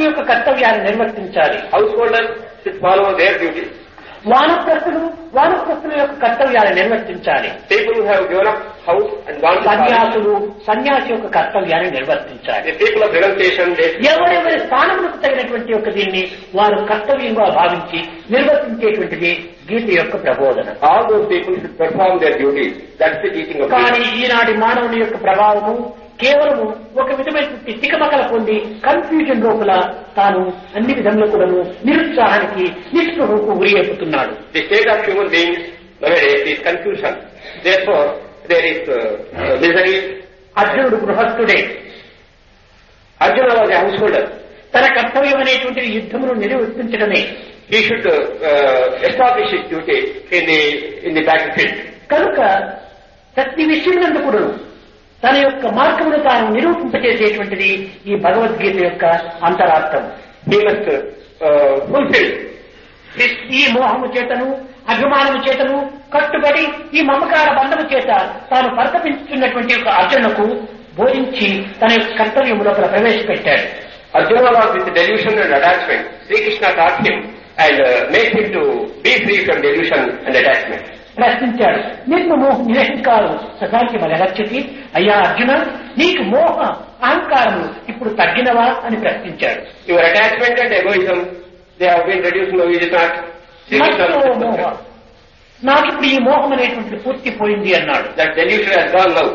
గృహస్థుని యొక్క కర్తవ్యాన్ని నిర్వర్తించాలి Householders should follow their duties. వానప్రస్థులు వానప్రస్థుల యొక్క కర్తవ్యాన్ని నిర్వర్తించాలి People who have given up house and gone to college, సన్యాసులు సన్యాసి యొక్క కర్తవ్యాన్ని నిర్వర్తించాలి the people of renunciation, they ఎవరెవరి స్థానములకు తగినటువంటి యొక్క దీన్ని వారు కర్తవ్యంగా భావించి నిర్వర్తించేటువంటిది గీత యొక్క ప్రబోధన all those people should perform their duties. That's the teaching of కానీ Gita. ఈనాటి మానవుని యొక్క ప్రభావము కేవలము ఒక విధమైనటువంటి తికమకల పొంది కన్ఫ్యూజన్ లోపల తాను అన్ని విధంలో కూడాను నిరుత్సాహానికి నిస్పృహకు గురి అయిపోతున్నాడు The state of human beings nowadays is confusion. Therefore, there is uh, uh, misery. అర్జునుడు గృహస్థుడే Arjuna was a householder. తన కర్తవ్యం అనేటువంటి యుద్ధమును నిర్వర్తించడమే He should uh, uh, establish his duty in the in the battlefield. కనుక ప్రతి విషయమునందు కూడా తన యొక్క మార్గమును తాను నిరూపింపచేసేటువంటిది ఈ భగవద్గీత యొక్క అంతరార్థం He must uh, fulfill ఈ మోహము చేతను అభిమానము చేతను కట్టుబడి ఈ మమకార బంధము చేత తాను పరితపించుతున్నటువంటి యొక్క అర్జునకు బోధించి తన యొక్క కర్తవ్యం లోపల ప్రవేశపెట్టాడు Arjuna was with delusion and attachment. Sri Krishna taught him and uh, made him to be free from delusion and attachment. ప్రశ్నించాడు నిన్ను మోహ నిరహంకారం సదానికి మలగచ్చతి అయ్యా అర్జున నీకు మోహ అహంకారము ఇప్పుడు తగ్గినవా అని ప్రశ్నించాడు Your attachment and egoism, they have been reduced now, is it not? Sri Krishna నాకు మోహ నాకు ఇప్పుడు ఈ మోహం అనేటువంటిది పూర్తి పోయింది అన్నాడు That delusion has gone now.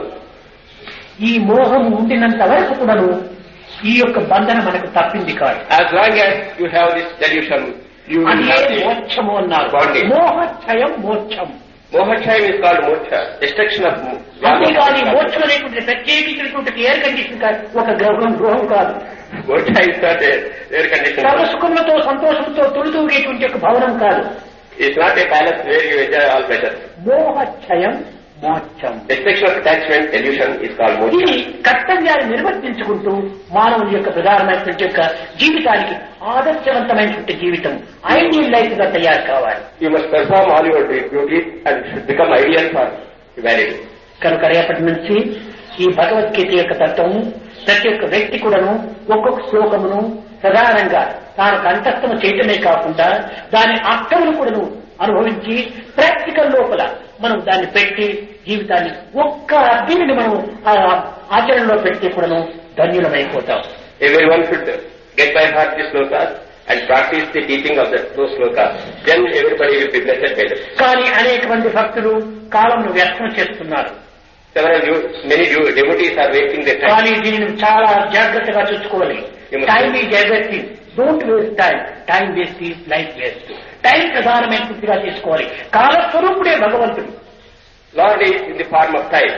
ఈ మోహం ఉండినంత వరకు కూడాను ఈ యొక్క బంధన మనకు తప్పింది కాదు As long as you have this delusion, you will అదే have the మోక్షము అన్నారు Bondage. మోహక్షయం మోక్షం Mohachayam is called moksha, destruction of mo- అంతేగాని మోక్షం అనేటువంటి ప్రత్యేకించినటువంటి ఎయిర్ కండిషన్ కాదు ఒక గృహం గృహం కాదు Moksha is not a air conditioned. సర్వసుఖములతో సంతోషంతో తొలుతూగేటువంటి ఒక భవనం కాదు It's not a palace where you enjoy all pleasure. మోహక్షయం మోక్షం Destruction of attachment, delusion is called ఇది moksha. కర్తవ్యాన్ని నిర్వర్తించుకుంటూ మానవుని యొక్క ప్రధానమైనటువంటి యొక్క జీవితానికి ఆదర్శవంతమైనటువంటి జీవితం ఐడియల్ లైఫ్ గా తయారు కావాలి You must perform all your duties and should become ideal for humanity. కనుక రేపటి నుంచి ఈ భగవద్గీత యొక్క తత్వము ప్రతి ఒక్క వ్యక్తి కూడాను ఒక్కొక్క శ్లోకమును ప్రధానంగా తాను కంఠస్థము చేయటమే కాకుండా దాని అర్థమును కూడాను అనుభవించి ప్రాక్టికల్ లోపల మనం దాన్ని పెట్టి జీవితాన్ని ఒక్క దీనిని మనం ఆ ఆచరణలో పెడితే కూడాను ధన్యులమైపోతాం Everyone should get by heart the slokas and practice the teaching of the, those slokas. Then everybody will be blessed by them. కానీ అనేక మంది భక్తులు కాలంను వ్యర్థం చేస్తున్నారు Several you, many you- devotees are wasting their time. కానీ దీనిని చాలా జాగ్రత్తగా చూసుకోవాలి You must- time is everything don't waste time time waste is life waste time ప్రధానమైనదిగా తీసుకోవాలి కాలస్వరూపుడే భగవంతుడు Lord is in the form of time.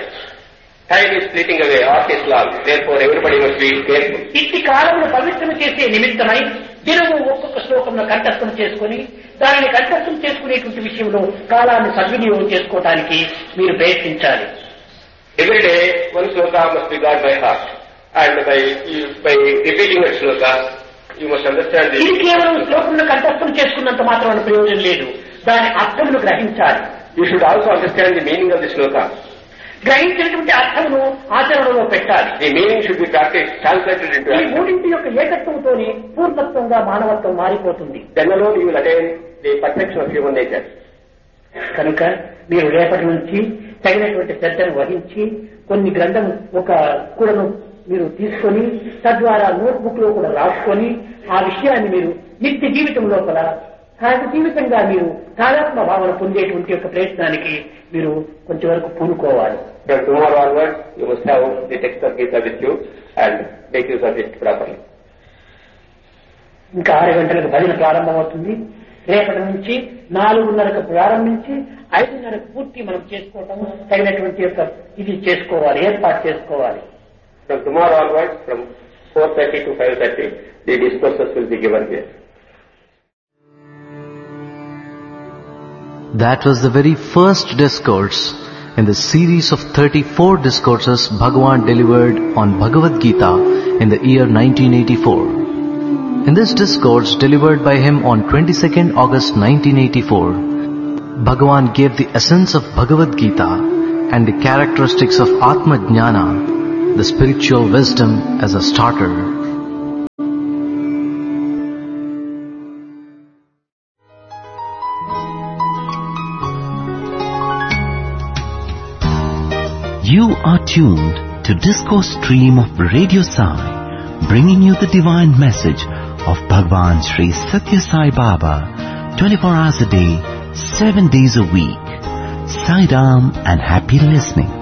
Time is fleeting away, art is long. Therefore everybody must be careful. ఇట్టి కాలమును పవిత్రం చేసే నిమిత్తమై దినము ఒక్కొక్క శ్లోకంలో కంఠస్థం చేసుకుని దానిని కంఠస్థం చేసుకునేటువంటి విషయంలో కాలాన్ని సద్వినియోగం చేసుకోవటానికి మీరు ప్రయత్నించాలి Every day one sloka must be got by heart. And by, you, by repeating that sloka, you must understand ఇది this. కేవలం శ్లోకంలో కంఠస్థం చేసుకున్నంత మాత్రమే ప్రయోజనం లేదు దాని అర్థమును గ్రహించాలి You should also understand the meaning of the sloka. గ్రహించినటువంటి అర్థమును ఆచరణలో పెట్టాలి The meaning should be practiced, translated into ఈ action. మూడింటి యొక్క ఏకత్వంతోనే పూర్ణత్వంగా మానవత్వం మారిపోతుంది Then alone you will attain the perfection of human nature. కనుక మీరు రేపటి నుంచి తగినటువంటి శ్రద్ధను వహించి కొన్ని గ్రంథం ఒక కూడను మీరు తీసుకొని తద్వారా నోట్బుక్ లో కూడా రాసుకొని ఆ విషయాన్ని మీరు నిత్య జీవితం లోపల సహజ జీవితంగా మీరు తాదాత్మ భావన పొందేటువంటి యొక్క ప్రయత్నానికి మీరు కొంచెంవరకు పూనుకోవాలి From tomorrow onwards, you must have the text of Gita with you and make use of it properly. ఇంకా ఆరు గంటలకు భజన ప్రారంభమవుతుంది రేపటి నుంచి నాలుగున్నరకు ప్రారంభించి ఐదున్నరకు పూర్తి మనం చేసుకోవటం తగినటువంటి యొక్క ఇది చేసుకోవాలి ఏర్పాటు చేసుకోవాలి From tomorrow onwards, from 4.30 to 5.30, the discourses will be given here. That was the very first discourse in the series of 34 discourses Bhagavan delivered on Bhagavad Gita in the year 1984. In this discourse delivered by him on 22nd August 1984, Bhagavan gave the essence of Bhagavad Gita and the characteristics of Atma Jnana, the spiritual wisdom as a starter. You are tuned to Discourse Stream of Radio Sai, bringing you the divine message of Bhagwan Sri Satya Sai Baba, 24 hours a day, 7 days a week. Sai Ram and happy listening.